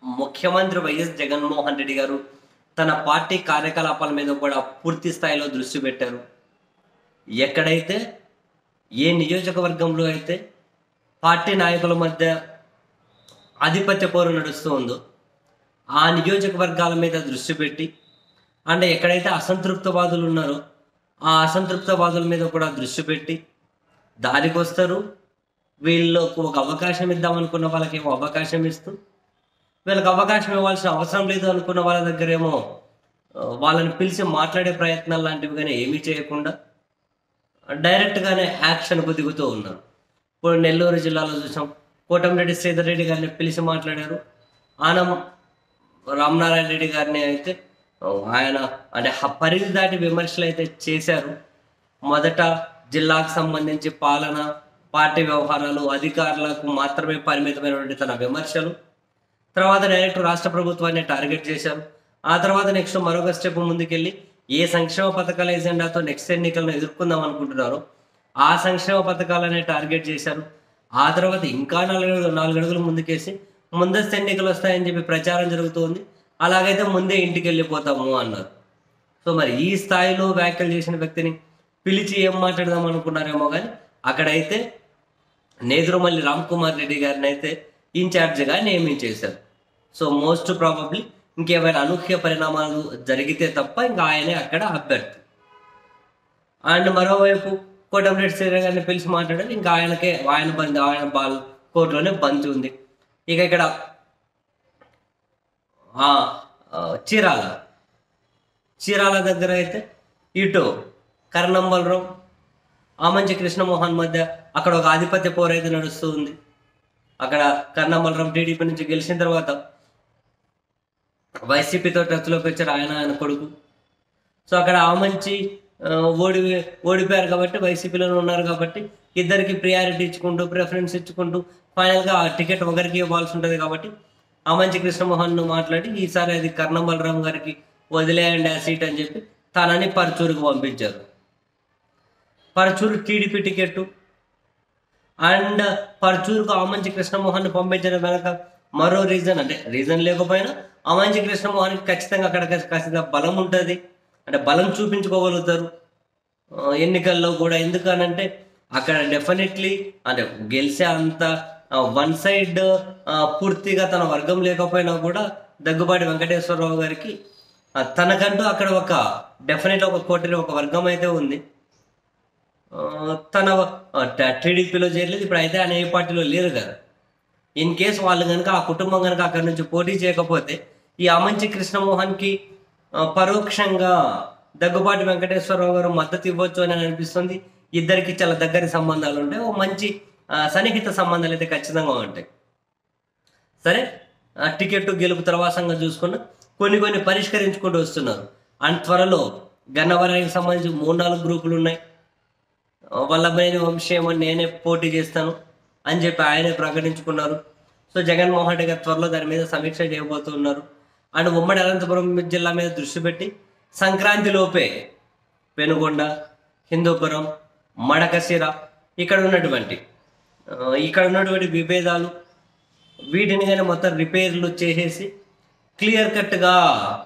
ముఖ్యమంత్రి వైఎస్ జగన్మోహన్ రెడ్డి గారు తన పార్టీ కార్యకలాపాల మీద కూడా పూర్తి స్థాయిలో దృష్టి పెట్టారు ఎక్కడైతే ఏ నియోజకవర్గంలో అయితే పార్టీ నాయకుల మధ్య ఆధిపత్య పోరు నడుస్తూ ఉందో ఆ నియోజకవర్గాల మీద దృష్టి పెట్టి అంటే ఎక్కడైతే అసంతృప్తవాదులు ఉన్నారో ఆ అసంతృప్తవాదుల మీద కూడా దృష్టి పెట్టి దారికి వస్తారు వీళ్ళకు ఒక అవకాశం ఇద్దాం అనుకున్న వాళ్ళకి ఏమో అవకాశం ఇస్తూ వీళ్ళకి అవకాశం ఇవ్వాల్సిన అవసరం లేదు అనుకున్న వాళ్ళ దగ్గర ఏమో ఆ, వాళ్ళని పిలిచి మాట్లాడే ప్రయత్నాలు లాంటివి కానీ ఏమీ చేయకుండా డైరెక్ట్గానే యాక్షన్కు దిగుతూ ఉన్నారు ఇప్పుడు నెల్లూరు జిల్లాలో చూసాం కోటమిరెడ్డి శ్రీధర్ రెడ్డి గారిని పిలిచి మాట్లాడారు ఆనం రామనారాయణ రెడ్డి గారిని అయితే ఆ, ఆయన అంటే హ- పరిధి దాటి విమర్శలు అయితే చేశారు మొదట జిల్లాకు సంబంధించి పాలన పార్టీ వ్యవహారాలు అధికారులకు మాత్రమే పరిమితమైనటువంటి తన విమర్శలు తర్వాత డైరెక్ట్ రాష్ట్ర ప్రభుత్వాన్ని టార్గెట్ చేశారు ఆ తర్వాత నెక్స్ట్ మరొక స్టెప్ ముందుకెళ్ళి ఏ సంక్షేమ పథకాల ఎజెండాతో నెక్స్ట్ ఎన్నికలను ఎదుర్కొందాం అనుకుంటున్నారో ఆ సంక్షేమ పథకాలనే టార్గెట్ చేశారు ఆ తర్వాత ఇంకా నాలుగు నాలుగు అడుగులు ముందుకేసి ముందస్తు ఎన్నికలు వస్తాయని చెప్పి ప్రచారం జరుగుతోంది అలాగైతే ముందే ఇంటికి వెళ్ళిపోతాము అన్నారు సో మరి ఈ స్థాయిలో వ్యాఖ్యలు చేసిన వ్యక్తిని పిలిచి ఏం మాట్లాడదాం అనుకున్నారేమో కానీ అక్కడైతే నేదురుమల్లి రామ్ కుమార్ రెడ్డి గారిని అయితే ఇన్ఛార్జిగా నియమించేశారు సో మోస్ట్ ప్రాబబ్లీ ఇంకేమైనా అనూహ్య పరిణామాలు జరిగితే తప్ప ఇంకా ఆయనే అక్కడ అభ్యర్థి అండ్ మరోవైపు కోటమిరెడ్డి శ్రీరామ్ గారిని పిలిచి మాట్లాడారు ఇంకా ఆయనకే ఆయన బంద్ ఆయన బాల్ కోర్టులోనే బంద్ ఉంది ఇక ఇక్కడ ఆ, ఆ, చీరాల చీరాల దగ్గర అయితే ఇటు కర్ణంబలరావు ఆమంచి కృష్ణమోహన్ మధ్య అక్కడ ఒక ఆధిపత్య పోరైతే నడుస్తూ ఉంది అక్కడ కర్ణంబలరావు టీడీపీ నుంచి గెలిచిన తర్వాత వైసీపీతో టచ్లోకి వచ్చారు ఆయన ఆయన కొడుకు సో అక్కడ ఆమంచి ఆ, ఓడి ఓడిపోయారు కాబట్టి వైసీపీలోనే ఉన్నారు కాబట్టి ఇద్దరికి ప్రియారిటీ ఇచ్చుకుంటూ ప్రిఫరెన్స్ ఇచ్చుకుంటూ ఫైనల్గా ఆ టికెట్ ఒకరికి ఇవ్వాల్సి ఉంటుంది కాబట్టి ఆమంచి కృష్ణమోహన్ మాట్లాడి ఈసారి అది కర్ణం బలరాం గారికి వదిలేయండి ఆ సీట్ అని చెప్పి తనని పరచూరుకు పంపించారు పరచూరు టీడీపీ టికెట్ అండ్ పరచూరుకు ఆమంచి కృష్ణమోహన్ పంపించడం వెనక మరో రీజన్ అంటే రీజన్ లేకపోయినా ఆమంచి కృష్ణమోహన్కి ఖచ్చితంగా అక్కడ ఖచ్చితంగా బలం ఉంటుంది అంటే బలం చూపించుకోగలుగుతారు ఆ, ఎన్నికల్లో కూడా ఎందుకనంటే అక్కడ డెఫినెట్లీ అంటే గెలిచే అంత వన్ సైడ్ పూర్తిగా తన వర్గం లేకపోయినా కూడా దగ్గుబాటి వెంకటేశ్వరరావు గారికి ఆ, తనకంటూ అక్కడ ఒక డెఫినెట్ ఒక కోటరి ఒక వర్గం అయితే ఉంది ఆ, తన టీడీపీలో చేరలేదు ఇప్పుడు అయితే ఆయన ఏ పార్టీలో లేరు కదా ఇన్ కేస్ వాళ్ళు కనుక ఆ కుటుంబం కనుక అక్కడి నుంచి పోటీ చేయకపోతే ఈ అమంచి కృష్ణమోహన్కి ఆ, పరోక్షంగా దగ్గుబాటి వెంకటేశ్వరరావు గారు మద్దతు ఇవ్వచ్చు అని అనిపిస్తుంది ఇద్దరికి చాలా దగ్గరి సంబంధాలు ఉంటాయి ఓ మంచి ఆ, సన్నిహిత సంబంధాలు అయితే ఖచ్చితంగా ఉంటాయి సరే ఆ టికెట్ గెలుపు తర్వాసంగా చూసుకున్న కొన్ని కొన్ని పరిష్కరించుకుంటూ వస్తున్నారు అండ్ త్వరలో గన్నవరానికి సంబంధించి మూడు నాలుగు గ్రూపులు ఉన్నాయి వల్లభనేని వంశీయం నేనే పోటీ చేస్తాను అని చెప్పి ఆయనే ప్రకటించుకున్నారు సో జగన్మోహన్ రెడ్డి గారు త్వరలో దాని మీద సమీక్ష చేయబోతున్నారు అండ్ ఉమ్మడి అనంతపురం జిల్లా మీద దృష్టి పెట్టి సంక్రాంతి లోపే పెనుగొండ హిందూపురం మడకశిర ఇక్కడ ఉన్నటువంటి ఆ, ఇక్కడ ఉన్నటువంటి విభేదాలు వీటిని కానీ మొత్తం రిపేర్లు చేసేసి క్లియర్ కట్గా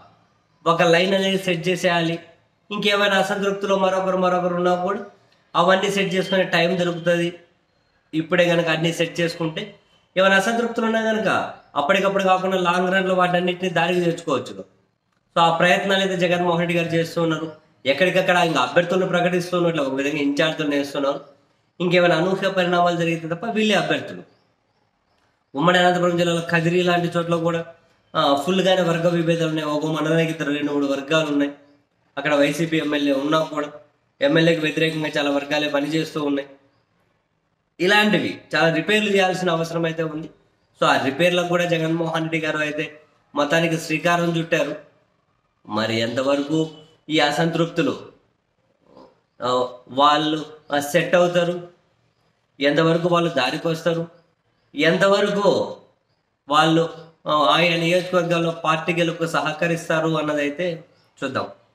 ఒక లైన్ అనేది సెట్ చేసేయాలి ఇంకేమైనా అసంతృప్తిలో మరొకరు మరొకరు ఉన్నా కూడా అవన్నీ సెట్ చేసుకునే టైం దొరుకుతుంది ఇప్పుడే కనుక అన్నీ సెట్ చేసుకుంటే ఏమైనా అసంతృప్తులు ఉన్నా కనుక అప్పటికప్పుడు కాకుండా లాంగ్ రన్లో వాటన్నిటిని దారికి తెచ్చుకోవచ్చు సో ఆ ప్రయత్నాలు అయితే జగన్మోహన్ రెడ్డి గారు చేస్తూ ఉన్నారు ఎక్కడికక్కడ ఇంకా అభ్యర్థులను ప్రకటిస్తున్నట్లు ఒక విధంగా ఇన్ఛార్జీలు వేస్తున్నారు ఇంకేమైనా అనూహ్య పరిణామాలు జరిగితే తప్ప వీళ్ళే అభ్యర్థులు ఉమ్మడి అనంతపురం జిల్లాలో కదిరి లాంటి చోట్ల కూడా ఆ, ఫుల్గానే వర్గ విభేదాలు ఉన్నాయి ఒక మండలానికి ఇద్దరు రెండు మూడు వర్గాలు ఉన్నాయి అక్కడ వైసీపీ ఎమ్మెల్యే ఉన్నా కూడా ఎమ్మెల్యేకి వ్యతిరేకంగా చాలా వర్గాలే పనిచేస్తూ ఉన్నాయి ఇలాంటివి చాలా రిపేర్లు చేయాల్సిన అవసరం అయితే ఉంది సో ఆ రిపేర్లకు కూడా జగన్మోహన్ రెడ్డి గారు అయితే మొత్తానికి శ్రీకారం చుట్టారు మరి ఎంతవరకు ఈ అసంతృప్తులు ఆ, వాళ్ళు సెట్ అవుతారు ఎంతవరకు వాళ్ళు దారికి వస్తారు ఎంతవరకు వాళ్ళు ఆ, ఆయా నియోజకవర్గాల్లో పార్టీ గెలుపుకు సహకరిస్తారు అన్నదైతే చూద్దాం